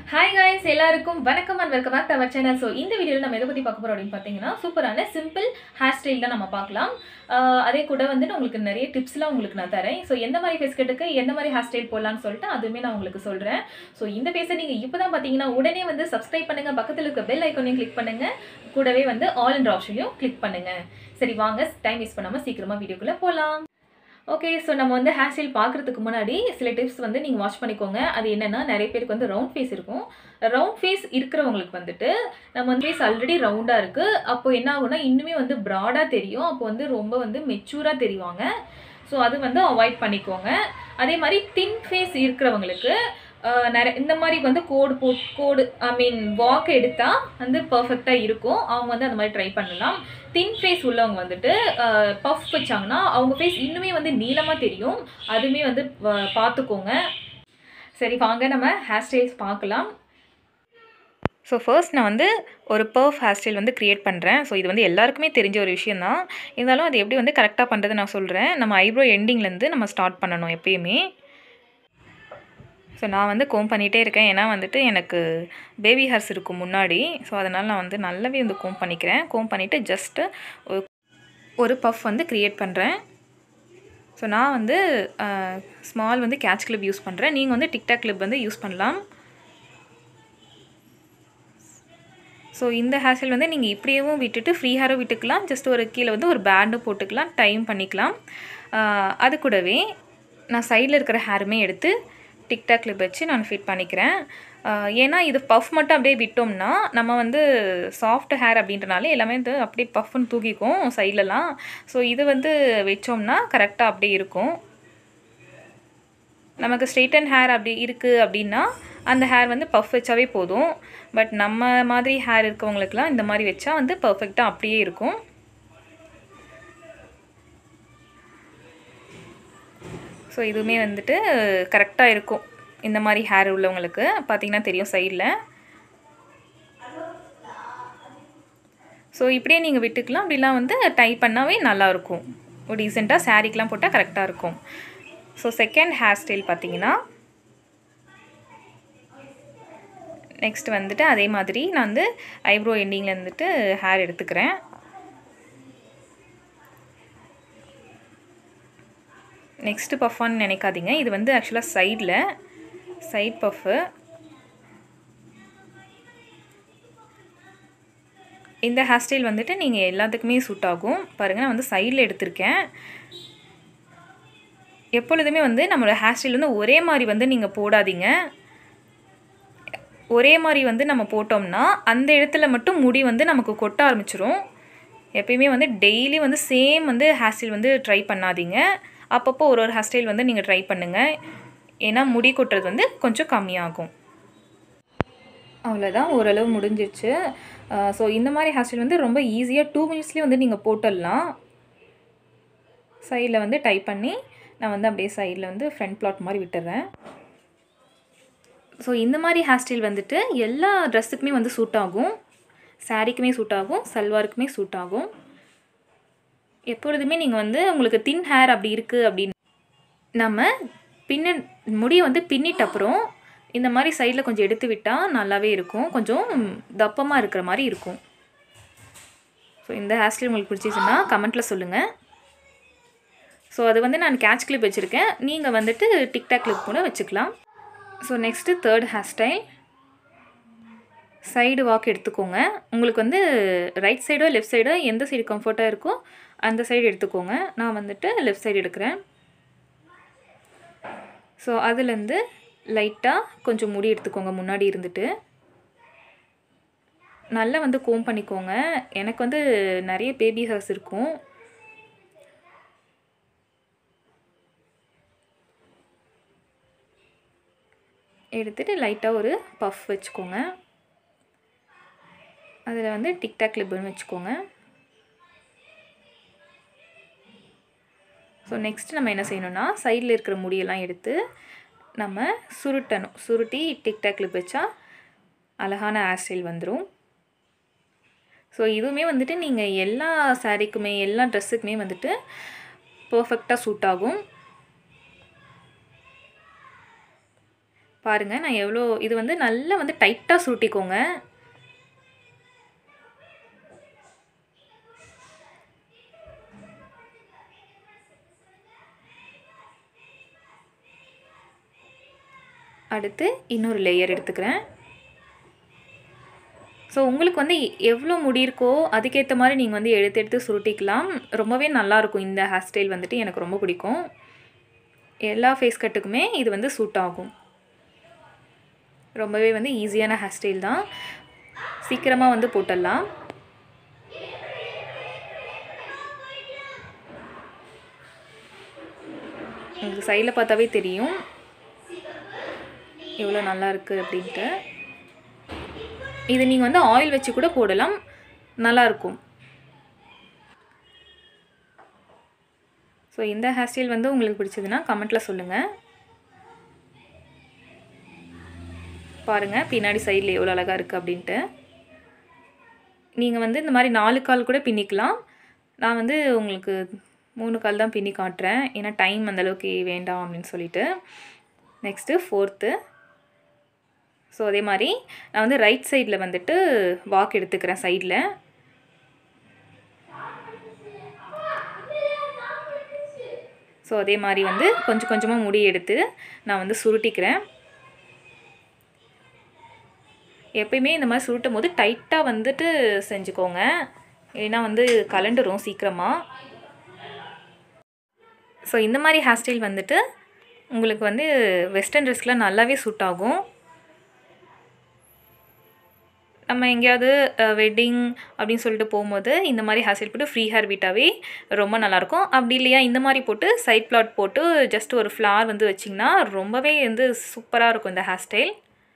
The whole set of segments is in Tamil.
ஹாய் guys எல்லாருக்கும் வணக்கம் and welcome back to our channel so இந்த வீடியோவில் நம்ம எதை பற்றி பார்க்க போகிறோம் அப்படின்னு பார்த்தீங்கன்னா சூப்பரான சிம்பிள் ஹேர் ஸ்டைல் தான் நம்ம பார்க்கலாம் ஆஹ் அதே கூட வந்துட்டு உங்களுக்கு நிறைய டிப்ஸ்லாம் உங்களுக்கு நான் தரேன் ஸோ எந்த மாதிரி ஃபேஸ் கட்டுக்கு எந்த மாதிரி ஹேர் ஸ்டைல் போடலாம்னு சொல்லிட்டு அதுவுமே நான் உங்களுக்கு சொல்கிறேன் ஸோ இந்த ஃபேஸை நீங்கள் இப்போ தான் பார்த்தீங்கன்னா உடனே வந்து சப்ஸ்கிரைப் பண்ணுங்கள் பக்கத்தில் இருக்க பெல் ஐக்கானையும் கிளிக் பண்ணுங்கள் கூடவே வந்து ஆல் என்ற ஆப்ஷனையும் கிளிக் பண்ணுங்கள் சரி வாங்க டைம் வேஸ்ட் பண்ணாமல் சீக்கிரமாக வீடியோக்குள்ளே போகலாம் ஓகே ஸோ நம்ம வந்து ஹேர் ஸ்டைல் பார்க்குறதுக்கு முன்னாடி சில டிப்ஸ் வந்து நீங்கள் வாட்ச் பண்ணிக்கோங்க அது என்னென்னா நிறைய பேருக்கு வந்து ரவுண்ட் ஃபேஸ் இருக்கும் ரவுண்ட் ஃபேஸ் இருக்கிறவங்களுக்கு வந்துட்டு நம்ம வந்து ஃபேஸ் ஆல்ரெடி ரவுண்டாக இருக்குது அப்போ என்ன ஆகும்னா இன்னுமே வந்து ப்ராடாக தெரியும் அப்போ வந்து ரொம்ப வந்து மெச்சூராக தெரிவாங்க ஸோ அது வந்து அவாய்ட் பண்ணிக்கோங்க அதே மாதிரி தின் ஃபேஸ் இருக்கிறவங்களுக்கு ஆஹ், நிறைய இந்த மாதிரி வந்து கோடு போ கோடு ஐ மீன் வாக் எடுத்தால் வந்து பர்ஃபெக்டாக இருக்கும் அவங்க வந்து அந்த மாதிரி ட்ரை பண்ணலாம் தின் ஃபேஸ் உள்ளவங்க வந்துட்டு பஃப் வச்சாங்கன்னா அவங்க ஃபேஸ் இன்னுமே வந்து நீளமாக தெரியும் அதுவுமே வந்து வ- பார்த்துக்கோங்க சரி வாங்க நம்ம ஹேர் ஸ்டைல்ஸ் பார்க்கலாம் ஸோ ஃபர்ஸ்ட் நான் வந்து ஒரு பர்ஃப் ஹேர் ஸ்டைல் வந்து க்ரியேட் பண்ணுறேன் ஸோ இது வந்து எல்லாருக்குமே தெரிஞ்ச ஒரு விஷயம் தான் இருந்தாலும் அது எப்படி வந்து கரெக்டாக பண்ணுறது நான் சொல்கிறேன் நம்ம ஐப்ரோ எண்டிங்லேருந்து நம்ம ஸ்டார்ட் பண்ணணும் எப்பயுமே ஸோ நான் வந்து கோம் பண்ணிகிட்டே இருக்கேன் ஏன்னா வந்துட்டு எனக்கு பேபி ஹேர்ஸ் இருக்கும் முன்னாடி ஸோ அதனால் நான் வந்து நல்லாவே வந்து கோம் பண்ணிக்கிறேன் கோம் பண்ணிவிட்டு ஜஸ்ட்டு ஒரு பஃப் வந்து க்ரியேட் பண்ணுறேன் ஸோ நான் வந்து ஸ்மால் வந்து கேட்ச் கிளிப் யூஸ் பண்ணுறேன் நீங்கள் வந்து டிக்டாக் கிளிப் வந்து யூஸ் பண்ணலாம் ஸோ இந்த ஹேர் ஸ்டைல் வந்து நீங்கள் இப்படியேவும் விட்டுட்டு ஃப்ரீ ஹேரும் விட்டுக்கலாம் ஜஸ்ட் ஒரு கீழே வந்து ஒரு பேண்டும் போட்டுக்கலாம் டைம் பண்ணிக்கலாம் ஆஹ் அது கூடவே நான் சைடில் இருக்கிற ஹேருமே எடுத்து டிக்டாக் கிளிப் வச்சு நான் ஃபிட் பண்ணிக்கிறேன் ஆஹ் ஏன்னா இது பஃப் மட்டும் அப்படியே விட்டோம்னா நம்ம வந்து சாஃப்ட் ஹேர் அப்படின்றனால எல்லாமே வந்து அப்படியே பஃப்னு தூக்கிக்கும் சைட்லலாம் ஸோ இது வந்து வச்சோம்னா கரெக்டாக அப்படியே இருக்கும் நமக்கு ஸ்ட்ரெயிட்டன் ஹேர் அப்படி இருக்குது அப்படின்னா அந்த ஹேர் வந்து பஃப் வச்சாவே போதும் பட் நம்ம மாதிரி ஹேர் இருக்கவங்களுக்குலாம் இந்த மாதிரி வச்சா வந்து பர்ஃபெக்டாக அப்படியே இருக்கும் ஸோ இதுவுமே வந்துட்டு கரெக்டாக இருக்கும் இந்த மாதிரி ஹேர் உள்ளவங்களுக்கு பார்த்தீங்கன்னா தெரியும் சைடில் ஸோ இப்படியே நீங்கள் விட்டுக்கலாம் அப்படிலாம் வந்து டை பண்ணாவே நல்லாயிருக்கும் ஒரு டீசெண்டாக சாரீக்கெலாம் போட்டால் கரெக்டாக இருக்கும் ஸோ செகண்ட் ஹேர் ஸ்டைல் பார்த்தீங்கன்னா நெக்ஸ்ட் வந்துட்டு அதே மாதிரி நான் வந்து ஐப்ரோ எண்டிங்கில் வந்துட்டு ஹேர் எடுத்துக்கிறேன் நெக்ஸ்ட்டு பஃபான்னு நினைக்காதீங்க இது வந்து ஆக்சுவலாக சைடில் சைட் பஃப்பு இந்த ஹேர் ஸ்டைல் வந்துட்டு நீங்கள் எல்லாத்துக்குமே சூட் ஆகும் பாருங்கள் நான் வந்து சைடில் எடுத்திருக்கேன் எப்பொழுதுமே வந்து நம்மளோட ஹேர் ஸ்டைல் வந்து ஒரே மாதிரி வந்து நீங்கள் போடாதீங்க ஒரே மாதிரி வந்து நம்ம போட்டோம்னா அந்த இடத்துல மட்டும் முடி வந்து நமக்கு கொட்ட ஆரம்பிச்சிரும் எப்பயுமே வந்து டெய்லி வந்து சேம் வந்து ஹேர் ஸ்டைல் வந்து ட்ரை பண்ணாதீங்க அப்பப்போ ஒரு ஒரு ஹேர் ஸ்டைல் வந்து நீங்கள் ட்ரை பண்ணுங்கள் ஏன்னா முடி கொட்டுறது வந்து கொஞ்சம் கம்மியாகும் அவ்வளோதான் ஓரளவு முடிஞ்சிருச்சு ஸோ இந்த மாதிரி ஹேர் ஸ்டைல் வந்து ரொம்ப ஈஸியாக டூ மினிட்ஸ்லேயே வந்து நீங்கள் போட்டுடலாம் சைடில் வந்து டைப் பண்ணி நான் வந்து அப்படியே சைடில் வந்து ஃப்ரண்ட் பிளாட் மாதிரி விட்டுறேன் ஸோ இந்த மாதிரி ஹேர் ஸ்டைல் வந்துட்டு எல்லா ட்ரெஸ்ஸுக்குமே வந்து சூட் ஆகும் சாரீக்குமே சூட் ஆகும் சல்வாருக்குமே சூட் ஆகும் எப்பொழுதுமே நீங்கள் வந்து உங்களுக்கு தின் ஹேர் அப்படி இருக்குது அப்படின்னு நம்ம பின்ன முடியை வந்து பின்னிட்ட அப்புறம் இந்த மாதிரி சைடில் கொஞ்சம் எடுத்து விட்டால் நல்லாவே இருக்கும் கொஞ்சம் தப்பமாக இருக்கிற மாதிரி இருக்கும் ஸோ இந்த ஹேர் ஸ்டைல் உங்களுக்கு பிடிச்சிச்சுன்னா கமெண்ட்டில் சொல்லுங்கள் ஸோ அது வந்து நான் கேட்ச் கிளிப் வச்சுருக்கேன் நீங்கள் வந்துட்டு டிக்டாக் கிளிப் கூட வச்சுக்கலாம் so next third hair style side walk எடுத்துக்கோங்க உங்களுக்கு வந்து ரைட் சைடோ லெஃப்ட் சைடோ எந்த சைடு கம்ஃபர்ட்டாக இருக்கோ அந்த சைடு எடுத்துக்கோங்க நான் வந்துட்டு லெஃப்ட் சைடு எடுக்கிறேன் ஸோ அதுலேருந்து லைட்டாக கொஞ்சம் முடி எடுத்துக்கோங்க முன்னாடி இருந்துட்டு நல்லா வந்து கோம் பண்ணிக்கோங்க எனக்கு வந்து நிறைய பேபி ஹேர்ஸ் இருக்கும் எடுத்துகிட்டு லைட்டாக ஒரு பஃப் வச்சுக்கோங்க அதில் வந்து டிக்டாக் கிளிப்னு வச்சுக்கோங்க ஸோ நெக்ஸ்ட் நம்ம என்ன செய்யணும்னா சைடில் இருக்கிற முடியெல்லாம் எடுத்து நம்ம சுருட்டணும் சுருட்டி டிக்டாக் கிளிப் வச்சா அழகான ஹேர் ஸ்டைல் வந்துடும் ஸோ இதுவுமே வந்துட்டு நீங்கள் எல்லா சாரீக்குமே எல்லா ட்ரெஸ்ஸுக்குமே வந்துட்டு பர்ஃபெக்டாக சூட் ஆகும் பாருங்கள் நான் எவ்வளோ இது வந்து நல்லா வந்து டைட்டாக சுருட்டிக்கோங்க அடுத்து இன்னொரு லேயர் எடுத்துக்கிறேன் ஸோ உங்களுக்கு வந்து எவ்வளோ முடி இருக்கோ அதுக்கேற்ற மாதிரி நீங்கள் வந்து எடுத்து எடுத்து சுருட்டிக்கலாம் ரொம்பவே நல்லாயிருக்கும் இந்த ஹேர் ஸ்டைல் வந்துட்டு எனக்கு ரொம்ப பிடிக்கும் எல்லா ஃபேஸ் கட்டுக்குமே இது வந்து சூட் ஆகும் ரொம்பவே வந்து ஈஸியான ஹேர் ஸ்டைல் தான் சீக்கிரமாக வந்து போட்டுடலாம் உங்களுக்கு சைடில் பார்த்தாவே தெரியும் எவ்வளோ நல்லா இருக்குது அப்படின்ட்டு இது நீங்கள் வந்து ஆயில் வச்சு கூட போடலாம் நல்லாயிருக்கும் ஸோ இந்த ஹேர் ஸ்டைல் வந்து உங்களுக்கு பிடிச்சதுன்னா கமெண்ட்டில் சொல்லுங்கள் பாருங்கள் பின்னாடி சைடில் எவ்வளோ அழகாக இருக்குது அப்படின்ட்டு நீங்கள் வந்து இந்த மாதிரி நாலு கால் கூட பின்னிக்கலாம் நான் வந்து உங்களுக்கு மூணு கால் தான் பின்னி காட்டுறேன் ஏன்னா டைம் அந்தளவுக்கு வேண்டாம் அப்படின்னு சொல்லிட்டு நெக்ஸ்ட்டு ஃபோர்த்து ஸோ அதே மாதிரி நான் வந்து ரைட் சைடில் வந்துட்டு வாக் எடுத்துக்கிறேன் சைடில் ஸோ அதே மாதிரி வந்து கொஞ்சம் கொஞ்சமாக முடி எடுத்து நான் வந்து சுருட்டிக்கிறேன் எப்பயுமே இந்த மாதிரி சுருட்டும் போது டைட்டாக வந்துட்டு செஞ்சுக்கோங்க ஏன்னா வந்து கலண்டுரும் சீக்கிரமாக ஸோ இந்த மாதிரி ஹேர் ஸ்டைல் வந்துட்டு உங்களுக்கு வந்து வெஸ்டர்ன் ட்ரெஸ்க்கெலாம் நல்லாவே சூட் ஆகும் நம்ம எங்கேயாவது வெட்டிங் அப்படின்னு சொல்லிட்டு போகும்போது இந்த மாதிரி ஹேர் ஸ்டைல் போட்டு ஃப்ரீ ஹேர் விட்டாவே ரொம்ப நல்லாயிருக்கும் அப்படி இல்லையா இந்த மாதிரி போட்டு சைட் பிளாட் போட்டு ஜஸ்ட் ஒரு ஃப்ளார் வந்து வச்சிங்கன்னா ரொம்பவே வந்து சூப்பராக இருக்கும் இந்த ஹேர் ஸ்டைல்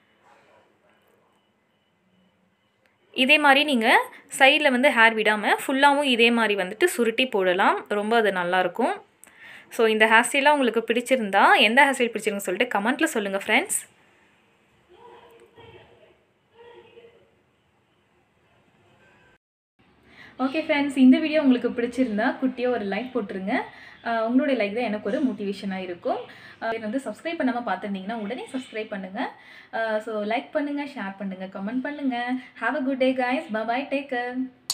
இதே மாதிரி நீங்கள் சைடில் வந்து ஹேர் விடாமல் ஃபுல்லாகவும் இதே மாதிரி வந்துட்டு சுருட்டி போடலாம் ரொம்ப அது நல்லாயிருக்கும் ஸோ இந்த ஹேர் ஸ்டைலாக உங்களுக்கு பிடிச்சிருந்தா எந்த ஹேர் ஸ்டைல் பிடிச்சிருக்குன்னு சொல்லிட்டு கமெண்ட்டில் சொல்லுங்கள் ஃப்ரெண்ட்ஸ் ஓகே ஃப்ரெண்ட்ஸ் இந்த வீடியோ உங்களுக்கு பிடிச்சிருந்தா குட்டியாக ஒரு லைக் போட்டுருங்க உங்களுடைய லைக் தான் எனக்கு ஒரு மோட்டிவேஷனாக இருக்கும் வந்து சப்ஸ்கிரைப் பண்ணாமல் பார்த்துருந்தீங்கன்னா உடனே சப்ஸ்கிரைப் பண்ணுங்கள் ஸோ லைக் பண்ணுங்கள் ஷேர் பண்ணுங்கள் கமெண்ட் பண்ணுங்கள் have a good day guys bye take